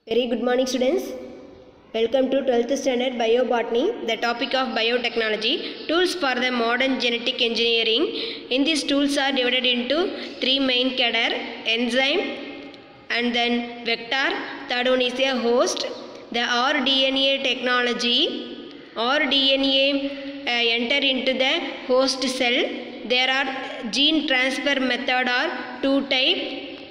Very good morning students. Welcome to 12th standard biobotany, the topic of biotechnology, tools for the modern genetic engineering. In these tools are divided into three main cadre, enzyme and then vector, third one is a host. The rDNA technology, rDNA uh, enter into the host cell. There are gene transfer method are two type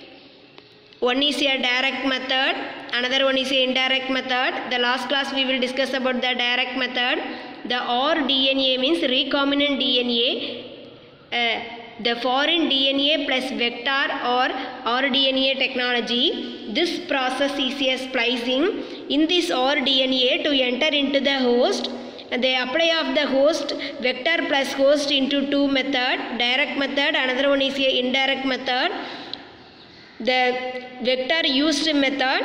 one is a direct method another one is a indirect method the last class we will discuss about the direct method the rDNA means recombinant DNA uh, the foreign DNA plus vector or rDNA technology this process is a splicing in this rDNA to enter into the host they apply of the host vector plus host into two method direct method another one is a indirect method the vector used method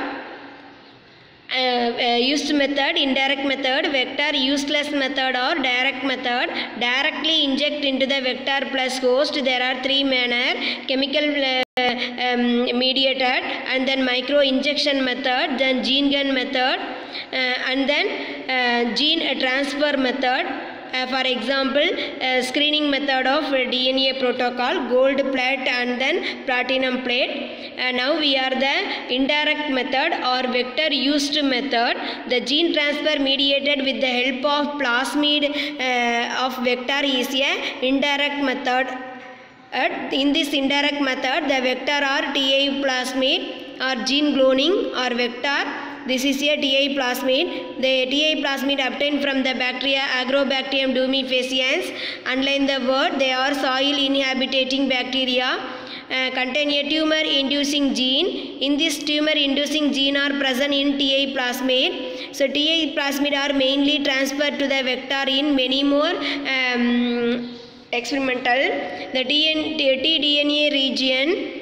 uh, uh, used method indirect method vector useless method or direct method directly inject into the vector plus host there are three manner chemical uh, um, mediated and then micro injection method then gene gun method uh, and then uh, gene transfer method uh, for example uh, screening method of uh, dna protocol gold plate and then platinum plate uh, now we are the indirect method or vector used method the gene transfer mediated with the help of plasmid uh, of vector is a indirect method uh, in this indirect method the vector are ta plasmid or gene cloning or vector this is a TI plasmid. The TI plasmid obtained from the bacteria Agrobacterium tumefaciens. Underline the word, they are soil inhabiting bacteria. Uh, contain a tumor inducing gene. In this tumor inducing gene are present in TI plasmid. So TI plasmid are mainly transferred to the vector in many more um, experimental. The TN, tDNA region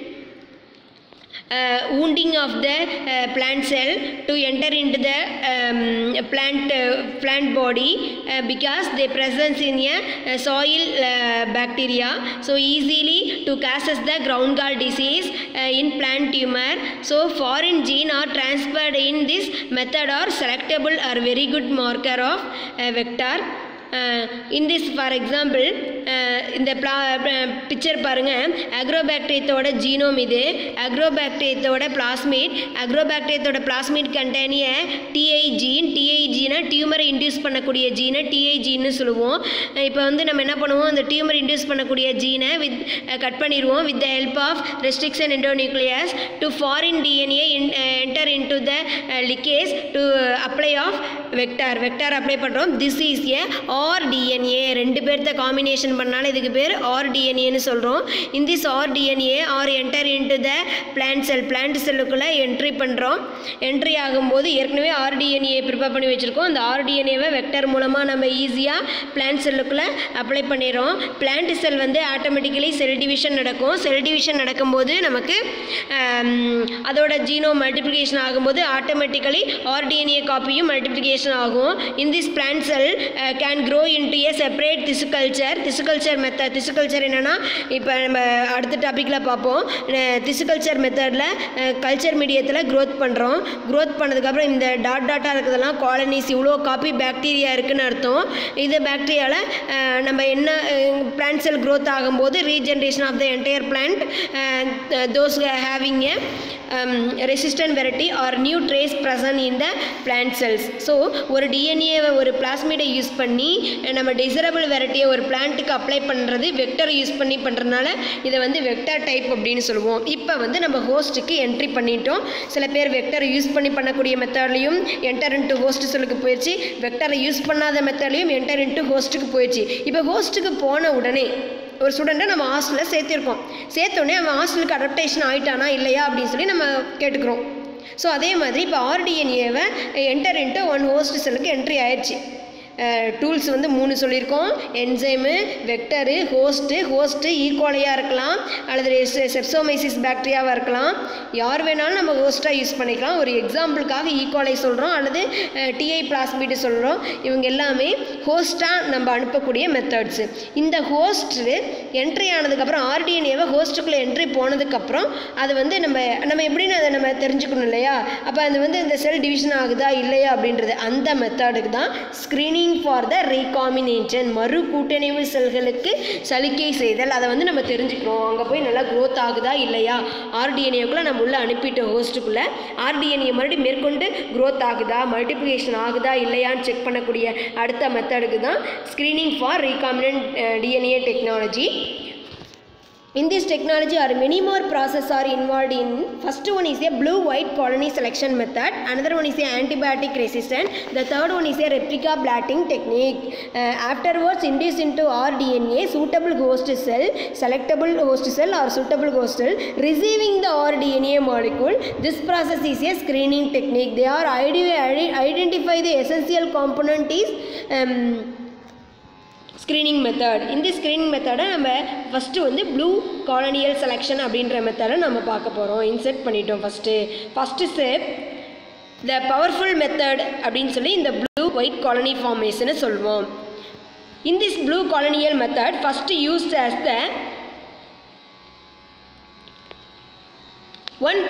uh, wounding of the uh, plant cell to enter into the um, plant uh, plant body uh, because they presence in a, uh, soil uh, bacteria so easily to causes the ground gall disease uh, in plant tumor so foreign gene are transferred in this method are selectable are very good marker of uh, vector uh, in this for example uh, இந்த பிளா picture பாருங்கள் அக்ரோபாக்டீரியத்தோட genome இது அக்ரோபாக்டீரியத்தோட plasmid அக்ரோபாக்டீரியத்தோட plasmid கண்டேனிய TI gene TI ஜீனை டியூமரை induce பண்ணக்கூடிய ஜீனை டிஐ ஜீன்னு சொல்லுவோம் இப்போ வந்து நம்ம என்ன பண்ணுவோம் அந்த டியூமர் இன்டியூஸ் பண்ணக்கூடிய ஜீனை வித் கட் பண்ணிடுவோம் with the help of restriction endonuclease to foreign DNA enter into the ligase to apply of vector vector apply பண்ணுறோம் this is a R DNA ரெண்டு பேர்த்த காம்பினேஷன் பண்ணாலும் இதுக்கு பேர் ஆர் டிஎன்ஏன்னு சொல்கிறோம் in this R DNA R enter into the plant cell plant செல்லுக்குள்ளே என்ட்ரி பண்ணுறோம் என்ட்ரி ஆகும்போது ஏற்கனவே ஆர் டிஎன்ஏ ப்ரிப்பேர் பண்ணி வச்சுருக்கோம் அந்த ஆர் டிஎன்ஏவை வெக்டர் மூலமாக நம்ம ஈஸியாக பிளான்ட் செல்லுக்குள்ளே அப்ளை பண்ணிடுறோம் பிளான்ட் செல் வந்து ஆட்டோமேட்டிக்கலி செல் டிவிஷன் நடக்கும் செல் டிவிஷன் நடக்கும்போது நமக்கு அதோட ஜீனோ மல்டிப்ளிகேஷன் ஆகும்போது ஆட்டோமேட்டிக்கலி ஆர் டிஎன்ஏ காப்பியும் மல்டிப்ளிகேஷன் ஆகும் in this plant cell can grow into a separate tissue culture tissue culture method tissue culture என்னென்னா இப்போ நம்ம அடுத்த டாப்பிக்கில் பார்ப்போம் திசு கல்ச்சர் மெத்தடில் கல்ச்சர் மீடியத்தில் க்ரோத் பண்ணுறோம் க்ரோத் பண்ணதுக்கப்புறம் இந்த டாட் டாட்டாக இருக்கிறதெல்லாம் காலனிஸ் இவ்வளோ காப்பி பாக்டீரியா இருக்குதுன்னு அர்த்தம் இது பாக்டீரியாவில் நம்ம என்ன பிளான்ட் செல் க்ரோத் ஆகும்போது regeneration of the entire plant those having a resistant variety or new traits present in the plant cells so ஒரு டிஎன்ஏவை ஒரு பிளாஸ்மிடை யூஸ் பண்ணி நம்ம டிசரபிள் வெரைட்டியை ஒரு பிளான்ட்டுக்கு அப்ளை பண்ணுறது வெக்டர் யூஸ் பண்ணி பண்ணுறதுனால இதை வந்து வெக்டர் டைப் அப்படின்னு சொல்லுவோம் இப்போ வந்து நம்ம ஹோஸ்ட்டுக்கு என்ட்ரி பண்ணிட்டோம் சில பேர் வெக்டர் யூஸ் பண்ணி பண்ணக்கூடிய மெத்தட்லையும் என்டர் இன்ட்டு ஹோஸ்ட் சொல்லுக்கு போயிடுச்சு வெக்டரை யூஸ் பண்ணாத மெத்தட்லையும் என்டர் இன்ட்டு ஹோஸ்ட்டுக்கு போயிடுச்சு இப்போ ஹோஸ்ட்டுக்கு போன உடனே ஒரு ஸ்டூடெண்ட்டை நம்ம ஹாஸ்டலில் சேர்த்திருக்கோம் சேர்த்தோடனே அவன் ஹாஸ்டலுக்கு அடாப்டேஷன் ஆகிட்டானா இல்லையா அப்படின்னு சொல்லி நம்ம கேட்டுக்கிறோம் ஸோ அதே மாதிரி இப்போ ஆர்டிஎன்ஏவை என்டர் இன்ட்டு ஒன் ஹோஸ்ட் செல்லுக்கு என்ட்ரி ஆயிடுச்சு டூல்ஸ் வந்து மூணு சொல்லியிருக்கோம் என்சைமு வெக்டரு ஹோஸ்ட்டு ஹோஸ்ட்டு ஈக்குவலையாக இருக்கலாம் அல்லது செப்சோமைசிஸ் பாக்டீரியாவாக இருக்கலாம் யார் வேணாலும் நம்ம ஹோஸ்ட்டாக யூஸ் பண்ணிக்கலாம் ஒரு எக்ஸாம்பிளுக்காக ஈக்குவலை சொல்கிறோம் அல்லது டிஐ பிளாஸ்மிட் சொல்கிறோம் இவங்க எல்லாமே ஹோஸ்ட்டாக நம்ம அனுப்பக்கூடிய மெத்தட்ஸு இந்த ஹோஸ்ட்டு என்ட்ரி ஆனதுக்கப்புறம் ஆர்டிஎன்ஏவை ஹோஸ்ட்டுக்குள்ளே என்ட்ரி போனதுக்கப்புறம் அது வந்து நம்ம நம்ம எப்படின்னு அதை நம்ம தெரிஞ்சுக்கணும் இல்லையா அப்போ அது வந்து இந்த செல் டிவிஷன் ஆகுதா இல்லையா அப்படின்றது அந்த மெத்தடுக்கு தான் ஸ்க்ரீனிங் ஃபார் த ரீகாம்பினேஷன் மறு கூட்டணிவு செல்களுக்கு சலிக்கை செய்தல் அதை வந்து நம்ம தெரிஞ்சுக்கிறோம் அங்கே போய் நல்லா க்ரோத் ஆகுதா இல்லையா ஆர்டிஎன்ஏக்குள்ளே நம்ம உள்ளே அனுப்பிட்ட ஹோஸ்ட்டுக்குள்ளே ஆர்டிஎன்ஏ மறுபடியும் மேற்கொண்டு க்ரோத் ஆகுதா மல்டிப்ளிகேஷன் ஆகுதா இல்லையான்னு செக் பண்ணக்கூடிய அடுத்த மெத்தடுக்கு தான் screening for recombinant DNA technology In this technology are many more processes are involved in. First one is a blue white colony selection method. Another one is a antibiotic resistant. The third one is a replica blotting technique. Uh, afterwards induce into RDNA suitable host cell, selectable host cell or suitable host cell receiving the RDNA molecule. This process is a screening technique. They are ide- identify the essential component is um, screening method இந்த screening மெத்தடை நம்ம first வந்து blue colonial selection அப்படின்ற மெத்தடை நம்ம பார்க்க போகிறோம் insert பண்ணிட்டோம் first first step the powerful method அப்படின்னு சொல்லி இந்த ப்ளூ ஒயிட் காலனி ஃபார்மேஷனை சொல்லுவோம் in this blue colonial method first used as the one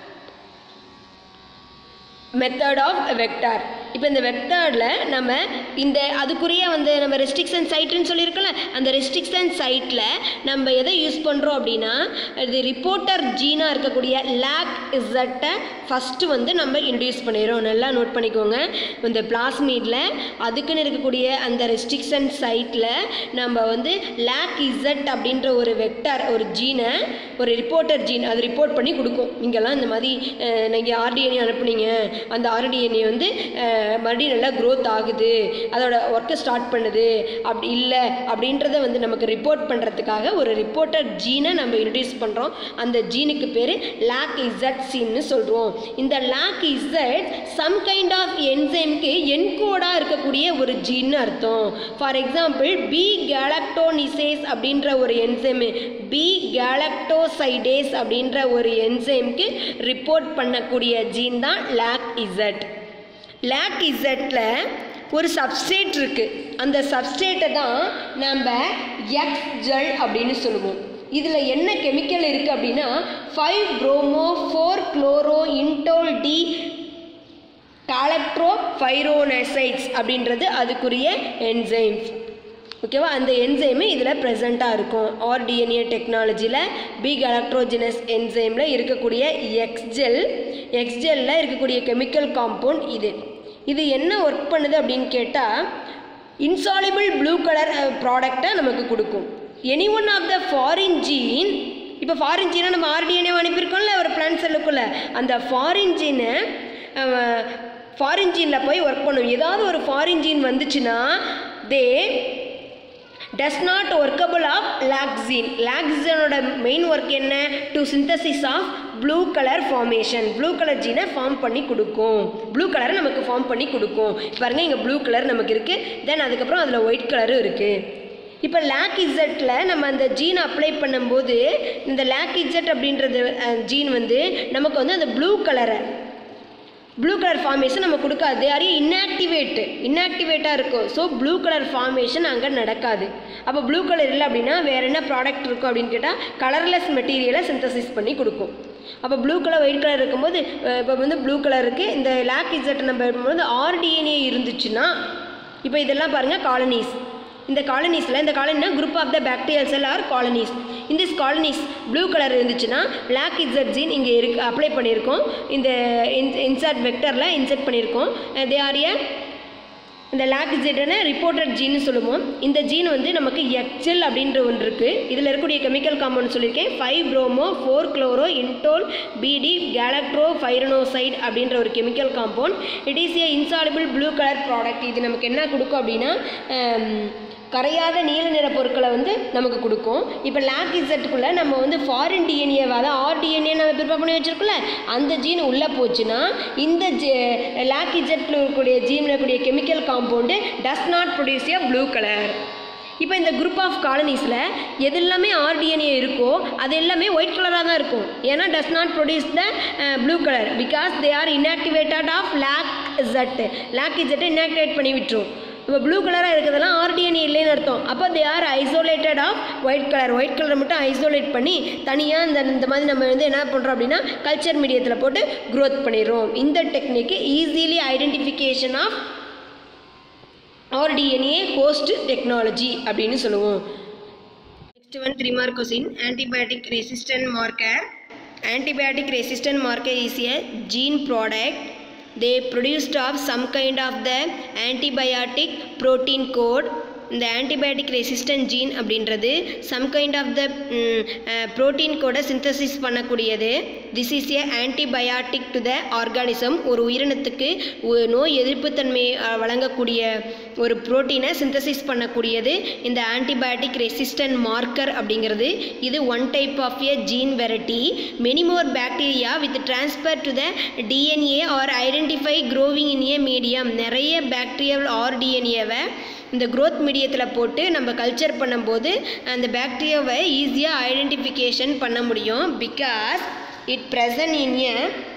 method of vector இப்போ இந்த வெக்டாரில் நம்ம இந்த அதுக்குரிய வந்து நம்ம ரெஸ்ட்ரிக்ஷன் சைட்டுன்னு சொல்லியிருக்கோம்ல அந்த ரெஸ்ட்ரிக்ஷன் சைட்டில் நம்ம எதை யூஸ் பண்ணுறோம் அப்படின்னா இது ரிப்போர்ட்டர் ஜீனாக இருக்கக்கூடிய லேக் இசட்டை ஃபஸ்ட்டு வந்து நம்ம இன்ட்ரடியூஸ் பண்ணிடுறோம் நல்லா நோட் பண்ணிக்கோங்க இந்த பிளாஸ்மீடில் அதுக்குன்னு இருக்கக்கூடிய அந்த ரெஸ்ட்ரிக்ஷன் சைட்டில் நம்ம வந்து லேக் இசட் அப்படின்ற ஒரு வெக்டார் ஒரு ஜீனை ஒரு ரிப்போர்ட்டர் ஜீன் அது ரிப்போர்ட் பண்ணி கொடுக்கும் இங்கெல்லாம் இந்த மாதிரி நீங்கள் ஆர்டிஎன்ஏ அனுப்புனீங்க அந்த ஆர்டிஎன்ஏ வந்து அஹ், மறுபடியும் நல்லா க்ரோத் ஆகுது அதோட ஒர்க்கை ஸ்டார்ட் பண்ணுது அப்படி இல்லை அப்படின்றத வந்து நமக்கு ரிப்போர்ட் பண்ணுறதுக்காக ஒரு ரிப்போர்ட்டர் ஜீனை நம்ம இன்ட்ரடியூஸ் பண்ணுறோம் அந்த ஜீனுக்கு பேர் லாக் இசட் சீன்னு சொல்கிறோம் இந்த lac Z some kind of என்சைம்க்கு என்கோடாக இருக்கக்கூடிய ஒரு ஜீன்னு அர்த்தம் ஃபார் எக்ஸாம்பிள் பி கேலக்டோனிசேஸ் அப்படின்ற ஒரு என்சைமு பி கேலக்டோசைடேஸ் அப்படின்ற ஒரு என்சைம்க்கு ரிப்போர்ட் பண்ணக்கூடிய ஜீன் தான் லாக் இசட் லாக் இசட்டில் ஒரு சப்ஸ்டேட் இருக்குது அந்த சப்ஸ்டேட்டை தான் நம்ம எக்ஸ் ஜெல் அப்படின்னு சொல்லுவோம் இதில் என்ன கெமிக்கல் இருக்குது அப்படின்னா five bromo four chloro indole D galacto pyranosides அப்படின்றது அதுக்குரிய என்சைம்ஸ் ஓகேவா அந்த என்சைமு இதில் ப்ரெசண்ட்டாக இருக்கும் ஆர்டிஎன்ஏ டெக்னாலஜியில் பிக் எலக்ட்ரோஜினஸ் என்சைமில் இருக்கக்கூடிய எக்ஸ்ஜெல் எக்ஸ்ஜெல்லில் இருக்கக்கூடிய கெமிக்கல் காம்பவுண்ட் இது இது என்ன ஒர்க் பண்ணுது அப்படின்னு கேட்டால் இன்சாலிபிள் ப்ளூ கலர் ப்ராடக்டை நமக்கு கொடுக்கும் any one of the foreign gene இப்போ ஃபாரின் ஜீனை நம்ம ஆர்டிஎன்ஏ அனுப்பியிருக்கோம்ல ஒரு பிளான்ட் செல்லுக்குள்ளே அந்த ஃபாரின் ஜீனை ஃபாரின் ஜீனில் போய் ஒர்க் பண்ணும் ஏதாவது ஒரு ஃபாரின் ஜீன் வந்துச்சுன்னா they does not workable of லாக்ஸின் லாக்ஸினோட மெயின் ஒர்க் என்ன to synthesis of blue colour formation blue colour ஜீனை ஃபார்ம் பண்ணி கொடுக்கும் ப்ளூ கலரை நமக்கு ஃபார்ம் பண்ணி கொடுக்கும் பாருங்கள் இங்கே ப்ளூ கலர் நமக்கு இருக்குது தென் அதுக்கப்புறம் அதில் ஒயிட் கலரும் இருக்குது இப்போ லேக் இசட்டில் நம்ம அந்த ஜீன் அப்ளை பண்ணும்போது இந்த லேக் இசட் அப்படின்றது ஜீன் வந்து நமக்கு வந்து அந்த ப்ளூ கலரை ப்ளூ கலர் ஃபார்மேஷன் நம்ம கொடுக்காது யாரையும் இன்ஆக்டிவேட்டு இன்ஆக்டிவேட்டாக இருக்கும் ஸோ ப்ளூ கலர் ஃபார்மேஷன் அங்கே நடக்காது அப்போ ப்ளூ கலர் இல்லை அப்படின்னா வேறு என்ன ப்ராடக்ட் இருக்கும் அப்படின்னு கேட்டால் கலர்லெஸ் மெட்டீரியலை சிந்தசிஸ் பண்ணி கொடுக்கும் அப்போ ப்ளூ கலர் ஒயிட் கலர் இருக்கும்போது இப்போ வந்து ப்ளூ கலர் இருக்குது இந்த லேக் இசட் நம்ம எடுக்கும்போது ஆர்டிஎன்ஏ இருந்துச்சுன்னா இப்போ இதெல்லாம் பாருங்கள் காலனிஸ் இந்த காலனிஸில் இந்த காலனினா group of the bacterial cell are colonies இந்த காலனிஸ் ப்ளூ கலர் இருந்துச்சுன்னா பிளாக் இசட் ஜீன் இங்கே இருக்கு அப்ளை பண்ணியிருக்கோம் இந்த இன்சர்ட் வெக்டரில் இன்சர்ட் பண்ணியிருக்கோம் தே ஆர் ஏ இந்த லாக் இசட்னு ரிப்போர்ட்டட் ஜீன்னு சொல்லுவோம் இந்த ஜீன் வந்து நமக்கு எக்ஸில் அப்படின்ற ஒன்று இருக்குது இதில் இருக்கக்கூடிய கெமிக்கல் காம்பவுண்ட் சொல்லியிருக்கேன் five bromo four chloro indole BD galacto pyranoside அப்படின்ற ஒரு chemical compound it is a insoluble blue colour product இது நமக்கு என்ன கொடுக்கும் அப்படின்னா கரையாத நீல நிற பொருட்களை வந்து நமக்கு கொடுக்கும் இப்போ லேக் இசட்டுக்குள்ளே நம்ம வந்து ஃபாரின் டிஎன்ஏ அதாவது ஆர்டிஎன்ஏ நம்ம ப்ரிப்பேர் பண்ணி வச்சுருக்கோம்ல அந்த ஜீன் உள்ளே போச்சுன்னா இந்த லேக் இசட்டில் இருக்கக்கூடிய ஜீனில் இருக்கக்கூடிய chemical compound does not produce a blue colour இப்போ இந்த குரூப் ஆஃப் காலனிஸில் எது எல்லாமே ஆர்டிஎன்ஏ இருக்கோ அது எல்லாமே ஒயிட் கலராக தான் இருக்கும் ஏன்னா does not produce the blue colour because they are inactivated of lac Z lac இசட்டை இன்ஆக்டிவேட் பண்ணி விட்டுரும் இப்போ ப்ளூ கலராக இருக்கிறதெல்லாம் ஆர்டிஎன்ஏ இல்லைன்னு அர்த்தம் அப்போ they are isolated of white colour white கலரை மட்டும் ஐசோலேட் பண்ணி தனியாக இந்த இந்த மாதிரி நம்ம வந்து என்ன பண்ணுறோம் அப்படின்னா கல்ச்சர் மீடியத்தில் போட்டு க்ரோத் பண்ணிடுறோம் இந்த technique easily identification of R DNA host technology அப்படின்னு சொல்லுவோம் next one three mark question antibiotic resistant marker antibiotic resistant marker is a gene product they produced of some kind of the antibiotic protein code இந்த antibiotic resistant gene அப்படின்றது some kind of the protein கூட synthesis பண்ணக்கூடியது this is a antibiotic to the organism ஒரு உயிரினத்துக்கு ஒ- நோய் எதிர்ப்புத்தன்மை அஹ், வழங்கக்கூடிய ஒரு புரோட்டீனை சிந்தசிஸ் பண்ணக்கூடியது இந்த ஆன்டிபயோட்டிக் ரெசிஸ்டன்ட் மார்க்கர் அப்படிங்கிறது இது one type of a gene variety many more bacteria with transfer to the DNA or identify growing in a medium நிறைய பாக்டீரியல் ஆர் டிஎன்ஏவை இந்த growth மீடியத்தில் போட்டு நம்ம கல்ச்சர் பண்ணும்போது அந்த பாக்டீரியாவை ஈஸியாக ஐடென்டிஃபிகேஷன் பண்ண முடியும் because it present in a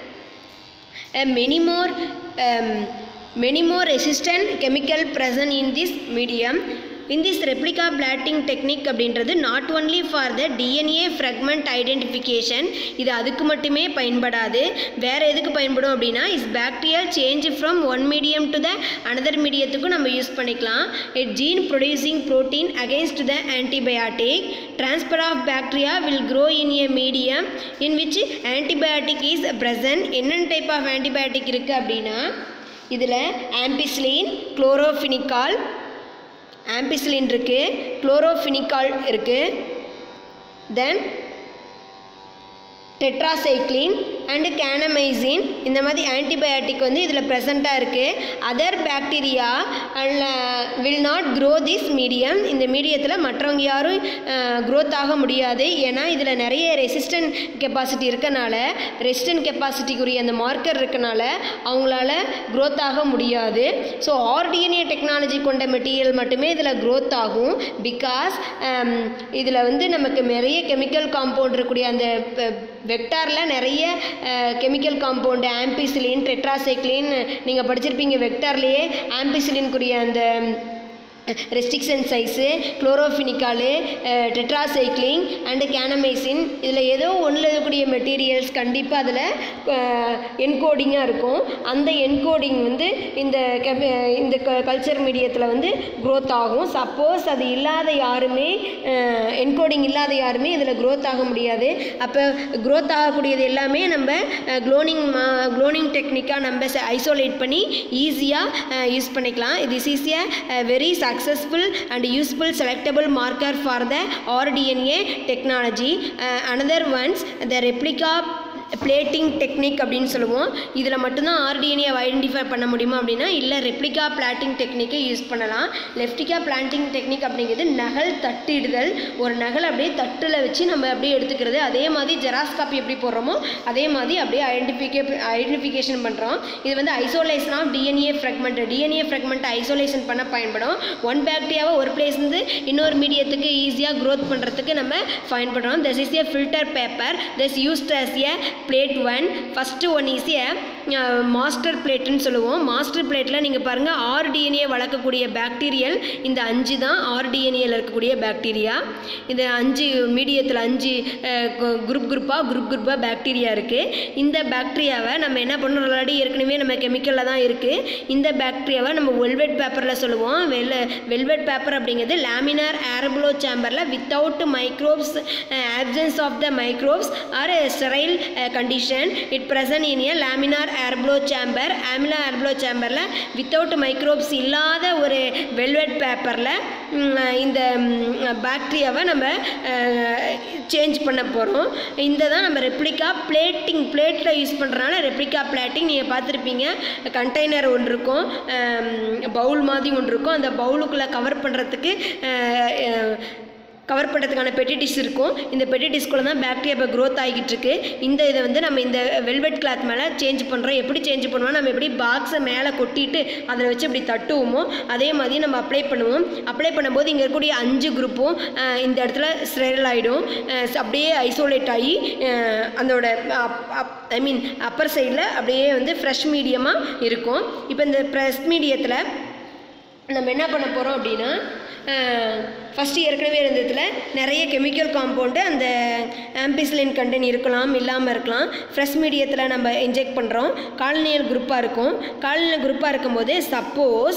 a many more um, many more resistant chemical present in this medium in this replica plating technique அப்படின்றது not only for the DNA fragment identification இது அதுக்கு மட்டுமே பயன்படாது வேறு எதுக்கு பயன்படும் அப்படின்னா is bacterial change from one medium to the another மீடியத்துக்கும் நம்ம யூஸ் பண்ணிக்கலாம் it gene producing protein against the antibiotic transfer of bacteria will grow in a medium in which antibiotic is present என்னென்ன டைப் ஆஃப் ஆன்டிபயோட்டிக் இருக்குது அப்படின்னா இதில் ampicillin குளோரோஃபினிகால் ampicillin இருக்குது குளோரோஃபினிகால் இருக்குது தென் tetracycline and கேனமைசின் இந்த மாதிரி ஆன்டிபயாட்டிக் வந்து இதில் ப்ரெசண்ட்டாக இருக்குது other bacteria will not grow this medium இந்த மீடியத்தில் மற்றவங்க யாரும் க்ரோத் ஆக முடியாது ஏன்னா இதில் நிறைய ரெசிஸ்டன்ட் கெப்பாசிட்டி இருக்கனால ரெசிஸ்டன்ட் கெப்பாசிட்டிக்குரிய அந்த மார்க்கர் இருக்கனால அவங்களால க்ரோத் ஆக முடியாது ஸோ ஆர்டிஎன்ஏ டெக்னாலஜி கொண்ட மெட்டீரியல் மட்டுமே இதில் க்ரோத் ஆகும் பிகாஸ் இதில் வந்து நமக்கு நிறைய கெமிக்கல் காம்பவுண்ட் இருக்கக்கூடிய அந்த வெக்டாரில் நிறைய கெமிக்கல் காம்பவுண்டு ஆம்பிசிலின் டெட்ராசைக்ளின் நீங்கள் படிச்சிருப்பீங்க வெக்டார்லேயே ஆம்பிசிலின்குரிய அந்த restriction size chloramphenicol tetracycline and kanamycin இதில் ஏதோ ஒன்றில் இருக்கக்கூடிய மெட்டீரியல்ஸ் கண்டிப்பாக அதில் என்கோடிங்காக இருக்கும் அந்த என்கோடிங் வந்து இந்த கெமி இந்த க கல்ச்சர் மீடியத்தில் வந்து க்ரோத் ஆகும் சப்போஸ் அது இல்லாத யாருமே என்கோடிங் இல்லாத யாருமே இதில் க்ரோத் ஆக முடியாது அப்போ க்ரோத் ஆகக்கூடியது எல்லாமே நம்ம க்ளோனிங் க்ளோனிங் டெக்னிக்காக நம்ம ஐசோலேட் பண்ணி ஈஸியாக யூஸ் பண்ணிக்கலாம் this is a very successful and useful selectable marker for the rDNA technology another ones the replica plating technique அப்படின்னு சொல்லுவோம் இதில் மட்டும்தான் ஆர்டிஎன்ஏ ஐடென்டிஃபை பண்ண முடியுமா அப்படின்னா இல்லை ரெப்ளிகா பிளாட்டிங் டெக்னிக்கை யூஸ் பண்ணலாம் லெஃப்டிகா பிளான்டிங் டெக்னிக் அப்படிங்கிறது நகல் தட்டிடுதல் ஒரு நகல் அப்படியே தட்டில் வச்சு நம்ம அப்படியே எடுத்துக்கிறது அதே மாதிரி ஜெராக்ஸ் காப்பி எப்படி போடுறோமோ அதே மாதிரி அப்படியே ஐடென்டிஃபிகே ஐடென்டிஃபிகேஷன் பண்ணுறோம் இது வந்து isolation of DNA fragment DNA ஃப்ரெக்மெண்ட்டை ஐசோலேஷன் பண்ண பயன்படும் ஒன் பாக்டீரியாவை ஒரு பிளேஸ்லேருந்து இன்னொரு மீடியத்துக்கு ஈஸியாக க்ரோத் பண்ணுறதுக்கு நம்ம பயன்படுறோம் this is a filter paper this used as a plate one first one is a master பிளேட்டுன்னு சொல்லுவோம் மாஸ்டர் பிளேட்டில் நீங்கள் பாருங்கள் ஆர்டிஎன்ஏ வளர்க்கக்கூடிய பாக்டீரியல் இந்த அஞ்சு தான் ஆர்டிஎன்ஏல இருக்கக்கூடிய பாக்டீரியா இந்த அஞ்சு மீடியத்தில் அஞ்சு குரூப் குரூப்பாக குரூப் குரூப்பாக பாக்டீரியா இருக்குது இந்த பாக்டீரியாவை நம்ம என்ன பண்ணுறோம் ஆல்ரெடி ஏற்கனவே நம்ம கெமிக்கலில் தான் இருக்குது இந்த பாக்டீரியாவை நம்ம வெல்வெட் பேப்பரில் சொல்லுவோம் வெல் வெல்வெட் பேப்பர் அப்படிங்கிறது லேமினார் ஏரபுலோ சேம்பரில் without microbes absence of the microbes or sterile condition it present in a laminar airflow chamber ஆம்லா ஏர்ப்ளோ சேம்பரில் வித்தவுட் மைக்ரோப்ஸ் இல்லாத ஒரு வெல்வெட் பேப்பரில் இந்த பாக்டீரியாவை நம்ம சேஞ்ச் பண்ண போகிறோம் இந்த தான் நம்ம ரெப்ளிகா பிளேட்டிங் பிளேட்டில் யூஸ் பண்ணுறதுனால ரெப்ளிகா பிளேட்டிங் நீங்கள் பார்த்துருப்பீங்க கண்டெய்னர் ஒன்று இருக்கும் பவுல் மாதிரி ஒன்று இருக்கும் அந்த பவுலுக்குள்ளே கவர் பண்ணுறதுக்கு கவர் பண்ணுறதுக்கான பெட்டி டிஷ் இருக்கும் இந்த பெட்டி டிஷ்குள்ளே தான் பாக்டீரியா இப்போ க்ரோத் ஆகிட்டு இருக்கு இந்த இதை வந்து நம்ம இந்த வெல்வெட் கிளாத் மேலே சேஞ்ச் பண்ணுறோம் எப்படி சேஞ்ச் பண்ணுவோம் நம்ம எப்படி பாக்ஸை மேலே கொட்டிட்டு அதில் வச்சு இப்படி தட்டுவோமோ அதே மாதிரி நம்ம அப்ளை பண்ணுவோம் அப்ளை பண்ணும்போது இங்கே இருக்கக்கூடிய அஞ்சு குரூப்பும் இந்த இடத்துல ஸ்டெரல் ஆகிடும் அப்படியே ஐசோலேட் ஆகி அஹ், அதோட ஐ மீன் அப்பர் சைடில் அப்படியே வந்து ஃப்ரெஷ் மீடியமாக இருக்கும் இப்போ இந்த ஃப்ரெஷ் மீடியத்தில் நம்ம என்ன பண்ண போகிறோம் அப்படின்னா ஃபஸ்ட்டு ஏற்கனவே இருந்ததுல நிறைய கெமிக்கல் காம்பவுண்டு அந்த ஆம்பிசிலின் கண்டென்ட் இருக்கலாம் இல்லாமல் இருக்கலாம் ஃப்ரெஷ் மீடியத்தில் நம்ம இன்ஜெக்ட் பண்ணுறோம் காலனியல் குரூப்பாக இருக்கும் காலனியல் குரூப்பாக இருக்கும்போது சப்போஸ்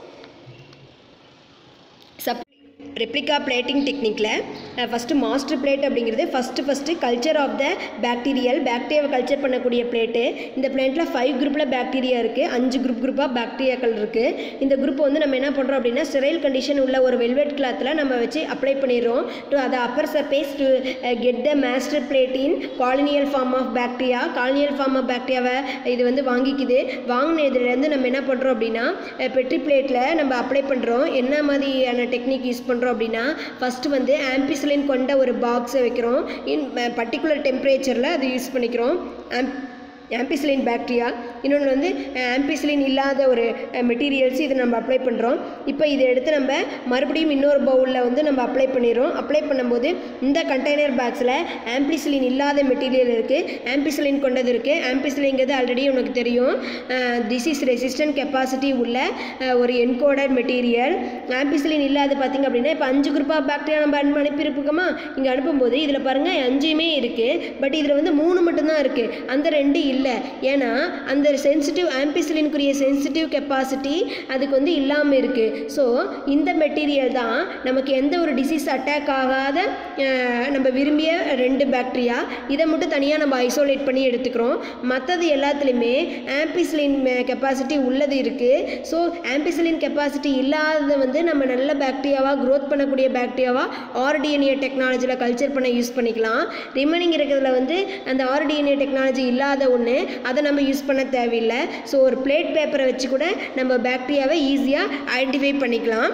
சப் ரெப்ளிகா பிளேட்டிங் டெக்னிக்கில் ஃபஸ்ட்டு மாஸ்டர் பிளேட் அப்படிங்கிறது first first culture of the bacterial பாக்டீரியாவை கல்ச்சர் பண்ணக்கூடிய பிளேட்டு இந்த பிளேட்டில் ஃபைவ் குரூப்பில் பாக்டீரியா இருக்குது அஞ்சு குரூப் குரூப்பாக பாக்டீரியாக்கள் இருக்குது இந்த குரூப் வந்து நம்ம என்ன பண்ணுறோம் அப்படின்னா ஸ்டெரைல் கண்டிஷன் உள்ள ஒரு வெல்வெட் கிளாத்தில் நம்ம வச்சு அப்ளை பண்ணிடுறோம் டு அதை upper surface to get the master plate in colonial form of bacteria colonial form of பாக்டீரியாவை இது வந்து வாங்கிக்குது வாங்கின இதுலேருந்து நம்ம என்ன பண்ணுறோம் அப்படின்னா பெட்ரி பிளேட்டில் நம்ம அப்ளை பண்ணுறோம் என்ன மாதிரியான டெக்னிக் யூஸ் பண்ணுறோம் அப்படின்னா ஃபஸ்ட்டு வந்து ஆம்பிசிலின் கொண்ட ஒரு பாக்ஸை வைக்கிறோம் இன் பர்டிகுலர் டெம்பரேச்சரில் அது யூஸ் பண்ணிக்கிறோம் ஆம் ஆம்பிசிலின் பாக்டீரியா இன்னொன்று வந்து ஆம்பிசிலின் இல்லாத ஒரு மெட்டீரியல்ஸ் இதை நம்ம அப்ளை பண்ணுறோம் இப்போ இதை எடுத்து நம்ம மறுபடியும் இன்னொரு பவுலில் வந்து நம்ம அப்ளை பண்ணிடுறோம் அப்ளை பண்ணும்போது இந்த கண்டெய்னர் பாக்ஸில் ஆம்பிசிலின் இல்லாத மெட்டீரியல் இருக்குது ஆம்பிசிலின் கொண்டது இருக்குது ஆம்பிசிலிங்கிறது ஆல்ரெடி உனக்கு தெரியும் டிசீஸ் ரெசிஸ்டன்ட் கெப்பாசிட்டி உள்ள அஹ், ஒரு என்கோடட் மெட்டீரியல் ஆம்பிசிலின் இல்லாத பார்த்திங்க அப்படின்னா இப்போ அஞ்சு குரூப்பாக பாக்டீரியா நம்ம அனுப்பி அனுப்பியிருப்போமா இங்கே அனுப்பும்போது இதில் பாருங்கள் அஞ்சுமே இருக்குது பட் இதில் வந்து மூணு மட்டும்தான் இருக்குது அந்த ரெண்டு இல்லை ஏன்னா அந்த சென்சிட்டிவ் ஆம்பிசிலினுக்குரிய சென்சிட்டிவ் கெப்பாசிட்டி அதுக்கு வந்து இல்லாமல் இருக்குது ஸோ இந்த மெட்டீரியல் தான் நமக்கு எந்த ஒரு டிசீஸ் அட்டாக் ஆகாத அஹ், நம்ம விரும்பிய ரெண்டு பாக்டீரியா இதை மட்டும் தனியாக நம்ம ஐசோலேட் பண்ணி எடுத்துக்கிறோம் மற்றது எல்லாத்துலேயுமே ஆம்பிசிலின் கெப்பாசிட்டி உள்ளது இருக்குது ஸோ ஆம்பிசிலின் கெப்பாசிட்டி இல்லாததை வந்து நம்ம நல்ல பாக்டீரியாவாக க்ரோத் பண்ணக்கூடிய பாக்டீரியாவாக ஆர்டிஎன்ஏ டெக்னாலஜியில் கல்ச்சர் பண்ண யூஸ் பண்ணிக்கலாம் ரிமைனிங் இருக்கிறதுல வந்து அந்த ஆர்டிஎன்ஏ டெக்னாலஜி இல்லாத ஒன்று அதை நம்ம யூஸ் பண்ண தேவையில்லை ஸோ ஒரு பிளேட் பேப்பரை வச்சு கூட நம்ம பாக்டீரியாவை ஈஸியாக ஐடென்டிஃபை பண்ணிக்கலாம்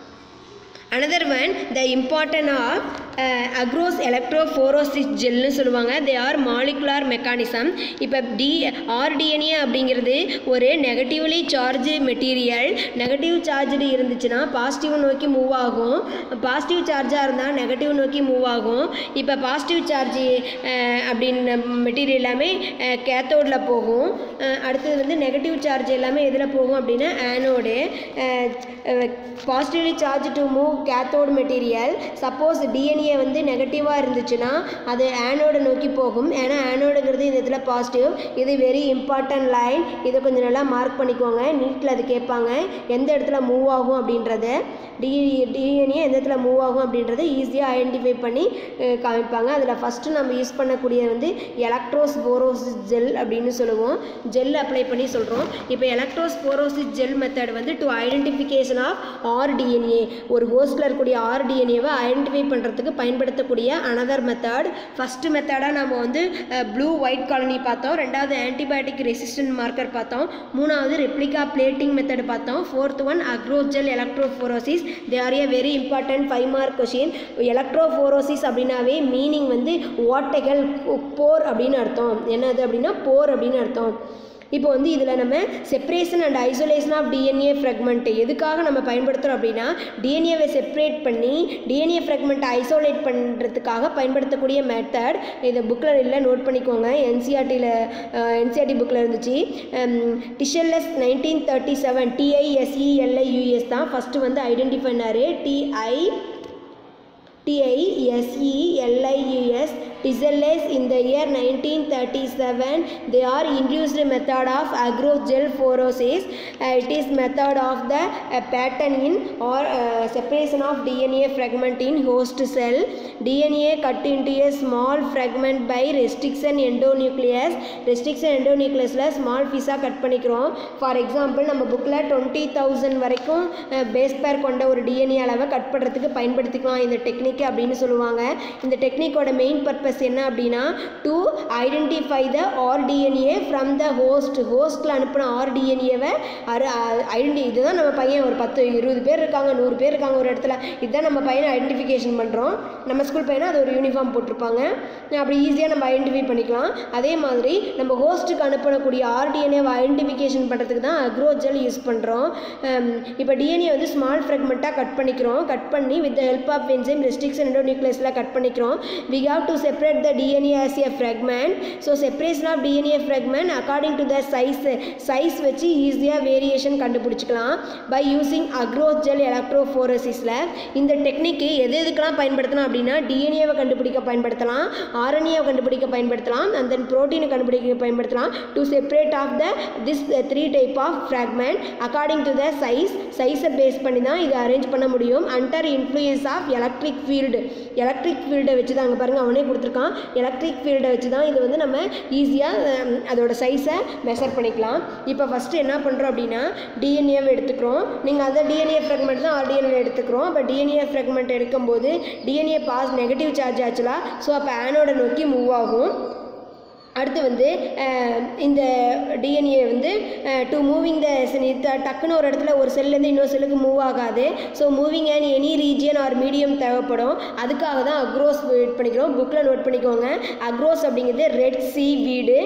another one the important of uh, agarose electrophoresis ஜெல்னு சொல்லுவாங்க தே ஆர் மாலிகுலார் மெக்கானிசம் இப்போ டி ஆர்டிஎன்ஏ அப்படிங்கிறது ஒரு negatively charge material negative charge இருந்துச்சுன்னா பாசிட்டிவ் நோக்கி மூவ் ஆகும் பாசிட்டிவ் சார்ஜாக இருந்தால் நெகட்டிவ் நோக்கி மூவ் ஆகும் இப்போ பாசிட்டிவ் சார்ஜ் அப்படின்னு மெட்டீரியல் எல்லாமே கேத்தோடில் போகும் அஹ் அடுத்தது வந்து நெகட்டிவ் சார்ஜ் எல்லாமே எதில் போகும் அப்படின்னா anode positively charge to move cathode material suppose DNA வந்து நெகட்டிவாக இருந்துச்சுன்னா அது ஆனோடை நோக்கி போகும் ஏன்னா ஆனோடுங்கிறது இந்த இதில் பாசிட்டிவ் இது வெரி இம்பார்ட்டன்ட் லைன் இதை கொஞ்சம் நல்லா மார்க் பண்ணிக்கோங்க நீட்டில் அது கேட்பாங்க எந்த இடத்துல மூவ் ஆகும் அப்படின்றத டி டிஎன்ஏ எந்த இடத்துல மூவ் ஆகும் அப்படின்றத ஈஸியாக ஐடென்டிஃபை பண்ணி அஹ், காமிப்பாங்க அதில் ஃபஸ்ட்டு நம்ம யூஸ் பண்ணக்கூடிய வந்து எலக்ட்ரோஸ்போரோசிஸ் ஜெல் அப்படின்னு சொல்லுவோம் ஜெல் அப்ளை பண்ணி சொல்கிறோம் இப்போ எலக்ட்ரோஸ்போரோசிஸ் ஜெல் மெத்தட் வந்து டு ஐடென்டிஃபிகேஷன் ஆஃப் ஆர்டிஎன்ஏ ஒரு ஹோஸ்டில் இருக்கக்கூடிய ஆர்டிஎன்ஏவை ஐடென்டிஃபை பண்ணுறதுக்கு பயன்படுத்தக்கூடிய அனதர் மெத்தட் ஃபஸ்ட்டு மெத்தடாக நம்ம வந்து ப்ளூ ஒயிட் காலனி பார்த்தோம் ரெண்டாவது ஆன்டிபயோட்டிக் ரெசிஸ்டன்ட் மார்க்கர் பார்த்தோம் மூணாவது ரெப்ளிகா பிளேட்டிங் மெத்தட் பார்த்தோம் fourth one agarose gel electrophoresis they are a very important five mark question electrophoresis அப்படின்னாவே மீனிங் வந்து ஓட்டைகள் போர் அப்படின்னு அர்த்தம் என்னது அப்படின்னா போர் அப்படின்னு அர்த்தம் இப்போ வந்து இதில் நம்ம separation and isolation of DNA fragment எதுக்காக நம்ம பயன்படுத்துகிறோம் அப்படின்னா டிஎன்ஏவை செப்பரேட் பண்ணி டிஎன்ஏ ஃப்ரெக்மெண்ட்டை ஐசோலேட் பண்ணுறதுக்காக பயன்படுத்தக்கூடிய மெத்தட் இதை புக்கில் இல்லை நோட் பண்ணிக்கோங்க என்சிஆர்டியில் என்சிஆர்டி புக்கில் இருந்துச்சு டிஷெல்எஸ் நைன்டீன் தேர்ட்டி செவன் டிஐஎஸ்இஎல்ஐயூஎஸ் தான் ஃபஸ்ட்டு வந்து ஐடென்டிஃபை பண்ணார் DI டிஐஎஸ்இஎல்ஐயுஎஸ் Isles in the year 1937 they are introduced method of agrogel phoresis uh, it is method of the uh, pattern in or uh, separation of DNA fragment in host cell DNA cut into a small fragment by restriction endonucleus restriction endonucleusல small பீஸாக cut பண்ணிக்கிறோம் for example நம்ம புக்கில் twenty thousand வரைக்கும் base பேர் கொண்ட ஒரு DNA அளவை கட் பண்ணுறதுக்கு பயன்படுத்திக்கலாம் இந்த டெக்னிக் அப்படின்னு சொல்லுவாங்க இந்த டெக்னிக்கோட மெயின் பர்பஸ் என்ன அப்படின்னா to identify the rDNA from the host ஹோஸ்ட்டில் அனுப்பின ஆர்டிஎன்ஏவை ஐடென்டி இதுதான் நம்ம பையன் ஒரு பத்து இருபது பேர் இருக்காங்க நூறு பேர் இருக்காங்க ஒரு இடத்துல இதுதான் நம்ம பையனை ஐடென்டிஃபிகேஷன் பண்ணுறோம் நம்ம ஸ்கூல் பையனை அது ஒரு யூனிஃபார்ம் போட்டிருப்பாங்க அப்படி ஈஸியாக நம்ம ஐடென்டிஃபை பண்ணிக்கலாம் அதே மாதிரி நம்ம ஹோஸ்ட்டுக்கு அனுப்பக்கூடிய ஆர்டிஎன்ஏவை ஐடென்டிஃபிகேஷன் பண்ணுறதுக்கு தான் அக்ரோஜெல் யூஸ் பண்ணுறோம் இப்போ டிஎன்ஏ வந்து ஸ்மால் ஃப்ரெக்மெண்ட்டாக கட் பண்ணிக்கிறோம் கட் பண்ணி with the help of enzyme restriction எண்டோநியூக்ளியஸில் கட் பண்ணிக்கிறோம் we have to separate the DNA as a fragment so separation of DNA fragment according to the size size வச்சு ஈஸியாக வேரியேஷன் கண்டுபிடிச்சிக்கலாம் by using agarose gel எலக்ட்ரோஃபோரசிஸில் இந்த technique எது எதுக்கெல்லாம் பயன்படுத்தலாம் அப்படின்னா டிஎன்ஏவை கண்டுபிடிக்க பயன்படுத்தலாம் ஆர்என்ஏவை கண்டுபிடிக்க பயன்படுத்தலாம் அண்ட் தென் ப்ரோட்டீனை கண்டுபிடிக்க பயன்படுத்தலாம் to separate of the this three type of fragment according to the size சைஸை பேஸ் பண்ணி தான் இது அரேஞ்ச் பண்ண முடியும் under influence of electric field electric ஃபீல்டை வச்சு தான் அங்கே பாருங்கள் அவனே கொடுத்துருக்கான் எலக்ட்ரிக் ஃபீல்டை வச்சு தான் இது வந்து நம்ம ஈஸியாக அதோட சைஸை மெஷர் பண்ணிக்கலாம் இப்போ ஃபஸ்ட்டு என்ன பண்ணுறோம் அப்படின்னா டிஎன்ஏவை எடுத்துக்கிறோம் நீங்கள் அதை டிஎன்ஏ ஃப்ரெக்மெண்ட் தான் ஆர்டிஎன்ஏ எடுத்துக்கிறோம் இப்போ டிஎன்ஏ ஃப்ரெக்மெண்ட் எடுக்கும்போது டிஎன்ஏ பாஸ் நெகட்டிவ் சார்ஜ் ஆச்சுலா ஸோ அப்போ ஆனோட நோக்கி மூவ் ஆகும் அடுத்து வந்து அஹ், இந்த டிஎன்ஏ வந்து டு மூவிங் த டக்குன்னு ஒரு இடத்துல ஒரு செல்லேருந்து இன்னொரு செல்லுக்கு மூவ் ஆகாது so moving and any region or medium தேவைப்படும் அதுக்காக தான் அக்ரோஸ் வெயிட் பண்ணிக்கிறோம் புக்கில் நோட் பண்ணிக்கோங்க அக்ரோஸ் அப்படிங்கிறது ரெட் சி வீடு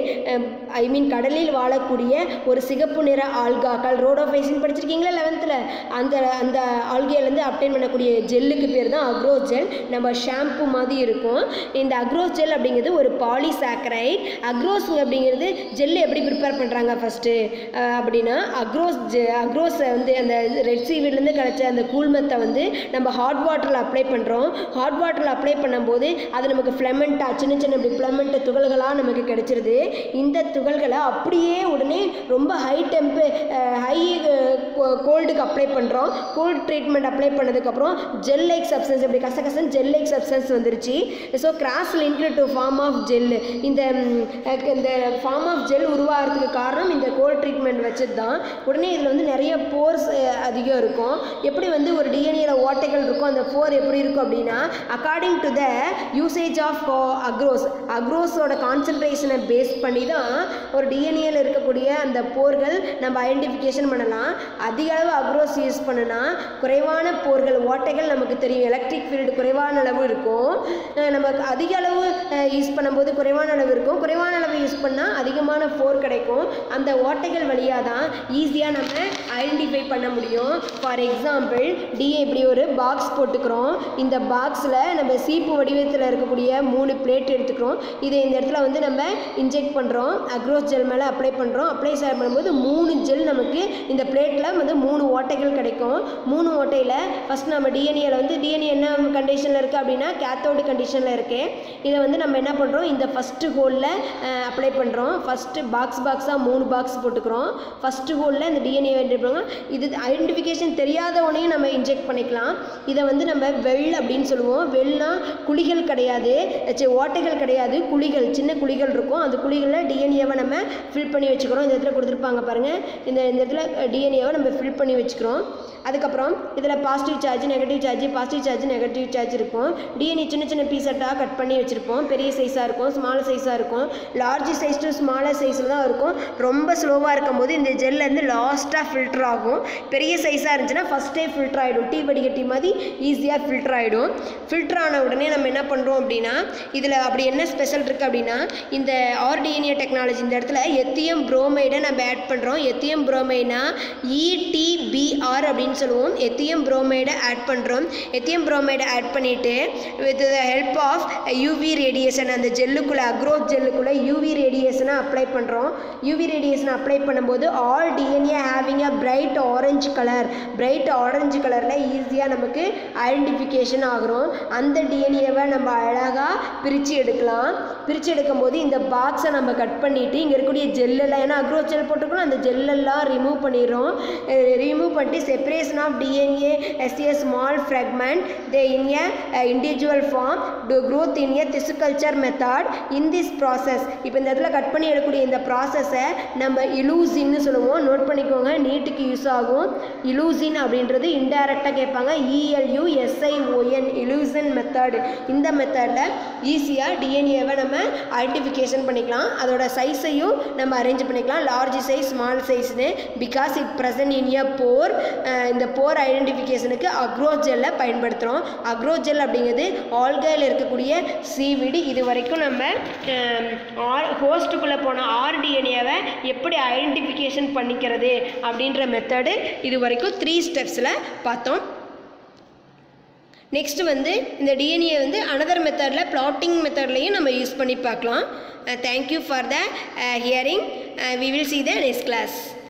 ஐ மீன் கடலில் வாழக்கூடிய ஒரு சிகப்பு நிற ஆல்காக்கள் ரோடோஃபைசின் படிச்சிருக்கீங்களா லெவன்த்தில் அந்த அந்த ஆல்கேலேருந்து அப்டைன் பண்ணக்கூடிய ஜெல்லுக்கு பேர் தான் அக்ரோஸ் ஜெல் நம்ம ஷாம்பு மாதிரி இருக்கும் இந்த அக்ரோஸ் ஜெல் அப்படிங்கிறது ஒரு பாலிசாக்கரைட் அக்ரோஸ் அப்படிங்கிறது ஜெல் எப்படி ப்ரிப்பேர் பண்ணுறாங்க ஃபஸ்ட்டு அப்படின்னா அக்ரோஸ் ஜெ அக்ரோஸை வந்து அந்த ரெட் சீவிலேருந்து கிடச்ச அந்த கூழ்மத்தை வந்து நம்ம ஹாட் வாட்டரில் அப்ளை பண்ணுறோம் ஹாட் வாட்டரில் அப்ளை பண்ணும்போது அது நமக்கு ஃப்ளமெண்ட்டாக சின்ன சின்ன இப்படி ஃப்ளமெண்ட் துகள்களாக நமக்கு கிடைச்சிருது இந்த துகள்களை அப்படியே உடனே ரொம்ப ஹை டெம்பு ஹை கோல்டுக்கு அப்ளை பண்ணுறோம் கோல்டு ட்ரீட்மெண்ட் அப்ளை பண்ணதுக்கப்புறம் ஜெல் லைக் சப்ஸ்டன்ஸ் இப்படி கசகசன் ஜெல் லைக் சப்ஸ்டன்ஸ் வந்துருச்சு so cross linked to form of gel இந்த ம், அஹ், இந்த ஃபார்ம் ஆஃப் ஜெல் உருவாகிறதுக்கு காரணம் இந்த கோல்ட் ட்ரீட்மெண்ட் வச்சது தான் உடனே இதில் வந்து நிறைய போர்ஸ் அதிகம் இருக்கும் எப்படி வந்து ஒரு டிஎன்ஏல ஓட்டைகள் இருக்கும் அந்த போர் எப்படி இருக்கும் அப்படின்னா according to the usage of agarose அக்ரோஸோட கான்சன்ட்ரேஷனை பேஸ் பண்ணி தான் ஒரு டிஎன்ஏல இருக்கக்கூடிய அந்த போர்கள் நம்ம ஐடென்டிஃபிகேஷன் பண்ணலாம் அதிக அளவு அக்ரோஸ் யூஸ் பண்ணுனா குறைவான போர்கள் ஓட்டைகள் நமக்கு தெரியும் எலக்ட்ரிக் ஃபீல்டு குறைவான அளவு இருக்கும் அஹ் நமக்கு அதிக அளவு யூஸ் பண்ணும்போது குறைவான அளவு இருக்கும் குறைவான அளவு யூஸ் பண்ணால் அதிகமான போர் கிடைக்கும் அந்த ஓட்டைகள் வழியாக தான் ஈஸியாக நம்ம ஐடென்டிஃபை பண்ண முடியும் ஃபார் எக்ஸாம்பிள் டிஏ இப்படி ஒரு பாக்ஸ் போட்டுக்கிறோம் இந்த பாக்ஸில் நம்ம சீப்பு வடிவத்தில் இருக்கக்கூடிய மூணு பிளேட் எடுத்துக்கிறோம் இதை இந்த இடத்துல வந்து நம்ம இன்ஜெக்ட் பண்ணுறோம் அக்ரோஸ் ஜெல் மேலே அப்ளை பண்ணுறோம் அப்ளை பண்ணும்போது மூணு ஜெல் நமக்கு இந்த பிளேட்டில் வந்து மூணு ஓட்டைகள் கிடைக்கும் மூணு ஓட்டையில் ஃபஸ்ட் நம்ம டிஎன்ஏல வந்து டிஎன்ஏ என்ன கண்டிஷனில் இருக்குது அப்படின்னா கேத்தோடு கண்டிஷனில் இருக்குது இதை வந்து நம்ம என்ன பண்ணுறோம் இந்த ஃபஸ்ட்டு ஹோலில் அப்ளை பண்ணுறோம் ஃபஸ்ட்டு பாக்ஸ் பாக்ஸாக மூணு பாக்ஸ் போட்டுக்கிறோம் ஃபஸ்ட்டு ஹோலில் இந்த டிஎன்ஏ பண்ணுறோம் இது ஐடென்டிஃபிகேஷன் தெரியாதவனையும் நம்ம இன்ஜெக்ட் பண்ணிக்கலாம் இதை வந்து நம்ம வெள் அப்படின்னு சொல்லுவோம் வெள்னா குழிகள் கிடையாது ச்சே, ஓட்டைகள் கிடையாது குழிகள் சின்ன குழிகள் இருக்கும் அந்த குழிகளில் டிஎன்ஏவை நம்ம ஃபில் பண்ணி வச்சுக்கிறோம் இந்த இடத்துல கொடுத்துருப்பாங்க பாருங்கள் இந்த இந்த இடத்துல டிஎன்ஏவை நம்ம ஃபில் பண்ணி வச்சுக்கிறோம் அதுக்கப்புறம் இதில் positive charge negative charge positive charge negative charge இருக்கும் டிஎன்ஏ சின்ன சின்ன பீஸட்டாக கட் பண்ணி வச்சுருப்போம் பெரிய சைஸாக இருக்கும் ஸ்மால் சைஸாக இருக்கும் லார்ஜ் சைஸ் டு ஸ்மாலர் சைஸில் தான் இருக்கும் ரொம்ப ஸ்லோவாக இருக்கும்போது இந்த ஜெல்ல இருந்து லாஸ்ட்டாக ஃபில்டர் ஆகும் பெரிய சைஸாக இருந்துச்சுன்னா ஃபஸ்ட்டே ஃபில்டர் ஆகிடும் டீ வடிகட்டி மாதிரி ஈஸியாக ஃபில்டர் ஆகிடும் ஃபில்டர் ஆன உடனே நம்ம என்ன பண்ணுறோம் அப்படின்னா இதில் அப்படி என்ன ஸ்பெஷல் இருக்குது அப்படின்னா இந்த ஆர்டிஎன்ஏ டெக்னாலஜி இந்த இடத்துல எத்தியம் புரோமைடை நம்ம ஆட் பண்ணுறோம் எத்தியம் புரோமைனா இடிபிஆர் அப்படின்னு அப்படின்னு சொல்லுவோம் எத்தியம் புரோமைடை ஆட் பண்ணுறோம் எத்தியம் புரோமைடை ஆட் பண்ணிவிட்டு with the help of UV radiation அந்த ஜெல்லுக்குள்ளே அக்ரோத் ஜெல்லுக்குள்ளே யூவி ரேடியேஷனை அப்ளை பண்ணுறோம் யூவி ரேடியேஷன் அப்ளை பண்ணும்போது all DNA having a bright orange colour bright orange கலரில் ஈஸியாக நமக்கு ஐடென்டிஃபிகேஷன் ஆகிறோம் அந்த டிஎன்ஏவை நம்ம அழகாக பிரித்து எடுக்கலாம் பிரித்து எடுக்கும்போது இந்த பாக்ஸை நம்ம கட் பண்ணிவிட்டு இங்கே இருக்கக்கூடிய ஜெல்லெல்லாம் ஏன்னா அக்ரோ ஜெல் போட்டிருக்கணும் அந்த ஜெல்லெல்லாம் ரிமூவ் பண்ணிடுறோம் ரிமூவ் பண்ணிட்டு separation of DNA as a small fragment they in a individual form to growth in a திசுகல்ச்சர் மெத்தட் இன் திஸ் ப்ராசஸ் இப்போ இந்த இடத்துல கட் பண்ணி எடுக்கக்கூடிய இந்த ப்ராசஸை நம்ம இலூசின்னு சொல்லுவோம் நோட் பண்ணிக்கோங்க நீட்டுக்கு யூஸ் ஆகும் இலூசின் அப்படின்றது இன்டைரக்டாக கேட்பாங்க இஎல்யூ எஸ்ஐஓஎன் இலூசன் மெத்தட் இந்த மெத்தடில் ஈஸியாக டிஎன்ஏவை நம்ம ஐடென்டிஃபிகேஷன் பண்ணிக்கலாம் அதோட சைஸையும் நம்ம அரேஞ்ச் பண்ணிக்கலாம் லார்ஜ் சைஸ் ஸ்மால் சைஸ்னு because it present in a pore இந்த போர் ஐடென்டிஃபிகேஷனுக்கு அக்ரோஜெல்லை பயன்படுத்துகிறோம் அக்ரோஜெல் அப்படிங்கிறது ஆல்கையில் இருக்கக்கூடிய சீவிடு இது வரைக்கும் நம்ம ஆர் ஹோஸ்ட்டுக்குள்ளே போன ஆர்டிஎன்ஏவை எப்படி ஐடென்டிஃபிகேஷன் பண்ணிக்கிறது அப்படின்ற மெத்தடு இது வரைக்கும் த்ரீ ஸ்டெப்ஸில் பார்த்தோம் நெக்ஸ்ட் வந்து இந்த டிஎன்ஏ வந்து அனதர் மெத்தடில் பிளாட்டிங் மெத்தட்லையும் நம்ம யூஸ் பண்ணி பார்க்கலாம் thank you for the hearing we will see the next class